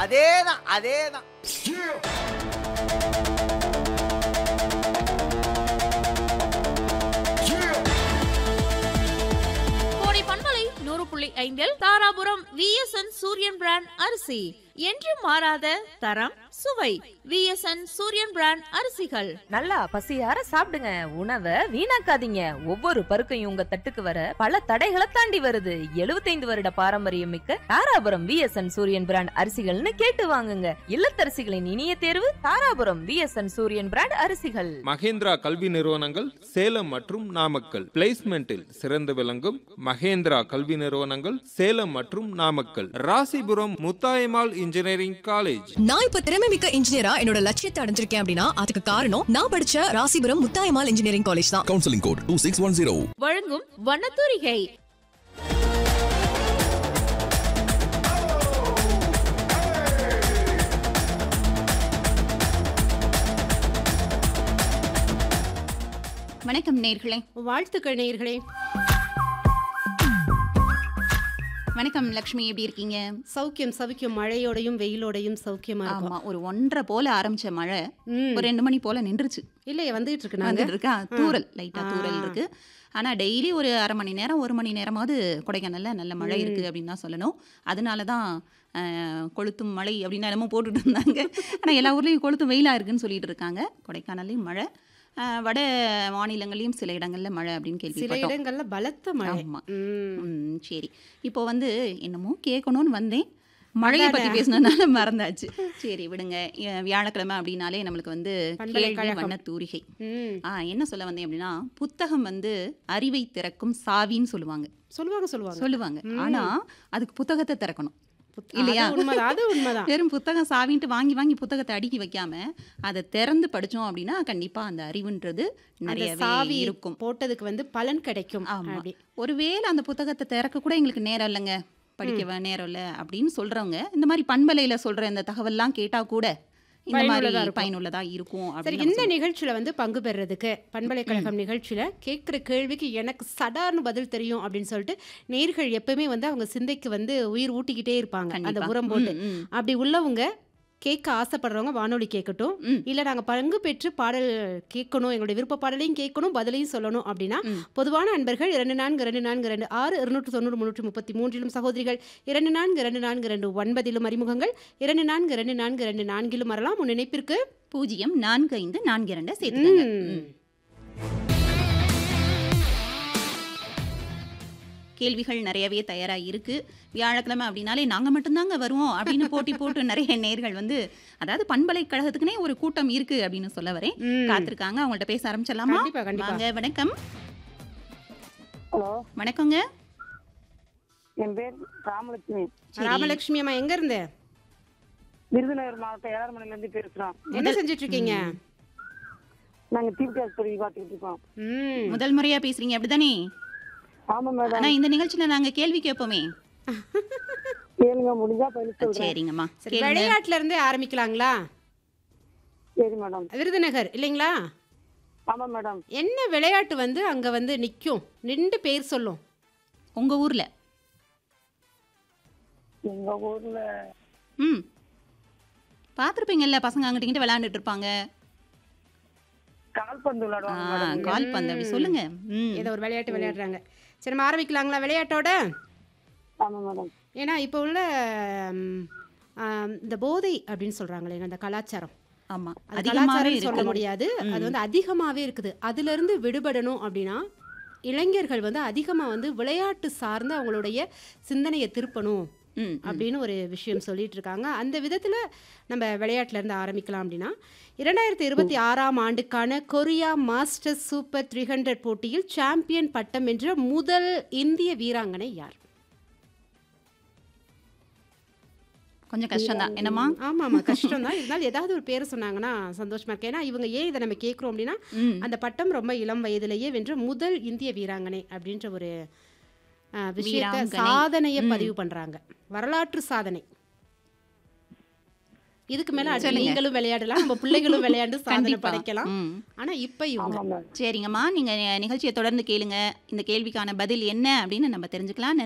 அதேதான் அதேதான் கோடை பண்பலை நூறு புள்ளி ஐந்தில் தாராபுரம் விஎஸ்என் சூரியன் பிராண்ட் அரிசி என்று மாறாத தரம் சுவை விஎஸ்என் சூரியன் பிராண்ட் அரிசிகள் நல்லா பசியார சாப்பிடுங்க உணவை வீணாக்காதீங்க ஒவ்வொரு பருக்கையும் உங்க தட்டுக்கு வர பல தடைகளை தாண்டி வருது 75 வருட பாரம்பரியம் மிக்க தாராபுரம் விஎஸ்என் சூரியன் பிராண்ட் அரிசிகள்னு கேட்டு வாங்குங்க இல்லத்தரசிகளின் இனிய தேர்வு தாராபுரம் விஎஸ்என் சூரியன் பிராண்ட் அரிசிகள் மகேந்திரா கல்வி நிறுவனங்கள் சேலம் மற்றும் நாமக்கல் பிளேஸ்மெண்டில் சிறந்து விளங்கும் மகேந்திரா கல்வி நிறுவனங்கள் சேலம் மற்றும் நாமக்கல் ராசிபுரம் முத்தாயம்மாள் இன்ஜினியரிங் காலேஜ் நான் இப்ப திறமை மிக்க இன்ஜினியரா என்னோட லட்சியத்தை அடைஞ்சிருக்கேன் அப்படின்னா அதுக்கு காரணம் நான் படிச்ச ராசிபுரம் முத்தாயமால் இன்ஜினியரிங் காலேஜ் தான் counseling code 2610. வழங்கும் வண்ணத்தூரிகை வணக்கம் நேர்களே வாழ்த்துக்கள் நேயர்களே வணக்கம் லக்ஷ்மி எப்படி இருக்கீங்க சௌக்கியம் சௌக்கியம் மழையோடையும் வெயிலோடையும் சௌக்கியமா இருக்கும் ஆமா ஒரு ஒன்றரை போல ஆரம்பிச்ச மழை ம். ஒரு ரெண்டு மணி போல நின்றுச்சு இல்லையே வந்துட்டு இருக்கு நாங்க வந்துட்டு இருக்கா தூரல் லைட்டா ஆ. தூரல் இருக்கு ஆனா டெய்லி ஒரு அரை மணி நேரம் ஒரு மணி நேரமாவது கொடைக்கானல்ல நல்ல மழை இருக்கு அப்படின்னு தான் சொல்லணும் அதனால தான் அஹ், கொளுத்தும் மழை அப்படின்னு என்னமோ போட்டுட்டு இருந்தாங்க ஆனா எல்லா ஊர்லயும் கொளுத்தும் வெயிலா இருக்குன்னு சொல்லிட்டு இருக்காங்க கொடைக்கானல்லையும் மழை அஹ், வட மாநிலங்களையும் சில இடங்கள்ல மழை அப்படின்னு சில கேள்விப்பட்டோம் இடங்கள்ல பலத்த மழை ஆமா. ம். ம், சரி இப்போ வந்து என்னமோ கேட்கணும்னு வந்தேன் மழையை பத்தி பேசினதுனால மறந்தாச்சு சரி விடுங்க எ- வியாழக்கிழமை அப்படின்னாலே நம்மளுக்கு வந்து கேள்வி பல்கலைக்கழகம். வண்ண தூரிகை ம். ஆ என்ன சொல்ல வந்தேன் அப்படின்னா புத்தகம் வந்து அறிவை திறக்கும் சாவின்னு சொல்லுவாங்க சொல்லுவாங்க சொல்லுவாங்க சொல்லுவாங்க ஆனா அதுக்கு புத்தகத்தை திறக்கணும் புத்த- இல்லையா? அது உண்மைதான் அது உண்மைதான் வெறும் புத்தகம் சாவின்ட்டு வாங்கி வாங்கி புத்தகத்தை அடுக்கி வைக்காம அதை திறந்து படிச்சோம் அப்படின்னா கண்டிப்பா அந்த அறிவுன்றது அந்த நிறையவே சாவி இருக்கும் போட்டதுக்கு வந்து பலன் கிடைக்கும் ஆமா அப்படி ஒருவேளை அந்த புத்தகத்தை திறக்க கூட எங்களுக்கு நேரம் இல்லைங்க படிக்க வே- நேரம் இல்லை அப்படின்னு சொல்றவங்க இந்த மாதிரி பண்பலையில சொல்ற இந்த தகவல்லாம் கேட்டா கூட இந்த பயனுள்ளதா மாதிரி இருக்கும். பயனுள்ளதா இருக்கும் சரி அப்படின்னு இந்த நம்ம நிகழ்ச்சியில வந்து பங்கு பெறுறதுக்கு பண்பலைக்கழகம் நிகழ்ச்சியில கேட்குற கேள்விக்கு எனக்கு சடார்னு பதில் தெரியும் அப்படின்னு சொல்லிட்டு நேர்கள் எப்பவுமே வந்து அவங்க சிந்தைக்கு வந்து உயிர் ஊட்டிக்கிட்டே இருப்பாங்க அந்த கண்டிப்பா. உரம் போட்டு ம், ம். அப்படி உள்ளவங்க கேட்க ஆசைப்படுறவங்க வானொலி கேட்கட்டும் ம். இல்ல நாங்க பங்கு பெற்று பாடல் கேட்கணும் எங்களுடைய விருப்ப பாடலையும் கேட்கணும் பதிலையும் சொல்லணும் அப்படின்னா ம். பொதுவான அன்பர்கள் இரண்டு நான்கு ரெண்டு நான்கு ரெண்டு ஆறு இருநூற்று தொண்ணூறு முன்னூற்றி முப்பத்தி மூன்றிலும் சகோதரிகள் இரண்டு நான்கு ரெண்டு நான்கு ரெண்டு ஒன்பதிலும் அறிமுகங்கள் இரண்டு நான்கு ரெண்டு நான்கு ரெண்டு நான்கிலும் வரலாம் உன் நினைப்பிற்கு பூஜ்ஜியம் நான்கு ஐந்து நான்கு இரண்டு சேர்த்துக்கங்க ம். ம். கேள்விகள் நிறையவே தயாரா இருக்கு வியாழக்கிழமை அப்படின்னாலே நாங்க மட்டும்தாங்க வருவோம் அப்படின்னு போட்டி போட்டு நிறைய நேர்கள் வந்து அதாவது பண்பலைக்கழகத்துக்குனே ஒரு கூட்டம் இருக்கு அப்படின்னு சொல்ல வரேன் ம். காத்திருக்காங்க அவங்கள்ட்ட பேச ஆரம்பிச்சிடலாமா கண்டிப்பா, கண்டிப்பா. வாங்க வணக்கம் ஹலோ வணக்கங்க என் பேர் ராமலட்சுமி சரி. ராமலட்சுமி அம்மா எங்க இருந்து விருதுநகர் மாவட்டம் ஏழாமணில இருந்து பேசுறோம் என்ன செஞ்சிட்டு இருக்கீங்க நாங்க டிவி ஆஸ்பத்திரி பார்த்துக்கிட்டு இருக்கோம் ம். முதல் முறையா பேசுறீங்க அப்படிதானே ஆமா மேடம் ஆனா இந்த நிகழ்ச்சியில நாங்க கேள்வி கேட்போமே கேளுங்க முடிஞ்சா பதில் சொல்றேன் சரிங்கம்மா சரி கேளுங்க விளையாட்டுல இருந்தே ஆரம்பிக்கலாங்களா சரி மேடம் விருதுநகர் இல்லைங்களா ஆமா மேடம் என்ன விளையாட்டு வந்து அங்க வந்து நிக்கும் நின்று பேர் சொல்லும் உங்க ஊர்ல எங்க ஊர்ல ம் பார்த்துருப்பீங்கல்ல பசங்க அங்கிட்ட இங்கிட்ட விளையாண்டுட்டு இருப்பாங்க கால்பந்து ஆ, விளையாடுவாங்க மேடம் கால் பந்து அப்படி சொல்லுங்க ம் ஏதோ ஒரு விளையாட்டு விளையாடுறாங்க சரி நம்ம ஆரம்பிக்கலாங்களா விளையாட்டோட ஆமா மேடம் ஏன்னா இப்போ உள்ள ம், ஆம், இந்த போதை அப்படின்னு சொல்றாங்களே அந்த கலாச்சாரம் ஆமா அது அதிகமாவே கலாச்சாரம் சொல்ல இருக்கு முடியாது அது வந்து அதிகமாவே இருக்குது அதுல இருந்து விடுபடணும் அப்படின்னா இளைஞர்கள் வந்து அதிகமா வந்து விளையாட்டு சார்ந்து அவங்களுடைய சிந்தனையை திருப்பணும் ம், ம். அப்படின்னு ஒரு விஷயம் சொல்லிட்டு இருக்காங்க அந்த விதத்துல நம்ம விளையாட்டுல இருந்து ஆரம்பிக்கலாம் அப்படின்னா இரண்டாயிரத்தி இருபத்தி ஆறாம் ஆண்டுக்கான Korea Masters super three hundred போட்டியில் சாம்பியன் பட்டம் வென்ற முதல் இந்திய வீராங்கனை யார் கொஞ்சம் கஷ்டம் தான் என்னம்மா ஆமா ஆமா கஷ்டம் தான் இருந்தாலும் ஏதாவது ஒரு பேர் சொன்னாங்கன்னா சந்தோஷமா இருக்கு ஏன்னா இவங்க ஏன் இதை நம்ம கேட்குறோம் அப்படின்னா ம் அந்த பட்டம் ரொம்ப இளம் வயதிலேயே வென்ற முதல் இந்திய வீராங்கனை அப்படின்ற ஒரு அஹ், விஷயத்தை வீராங்கனை. சாதனையை ம். பதிவு பண்றாங்க வரலாற்று சாதனை இதுக்கு மேல அடுத்து சொல்லுங்க. நீங்களும் விளையாடலாம் நம்ம பிள்ளைகளும் விளையாண்டு சாதனை கண்டிப்பா படைக்கலாம் ம். ஆனா இப்ப இவங்க ஆமா மேடம் சரிங்கம்மா நீங்க நிகழ்ச்சியை தொடர்ந்து கேளுங்க இந்த கேள்விக்கான பதில் என்ன அப்படின்னு நம்ம தெரிஞ்சுக்கலாம்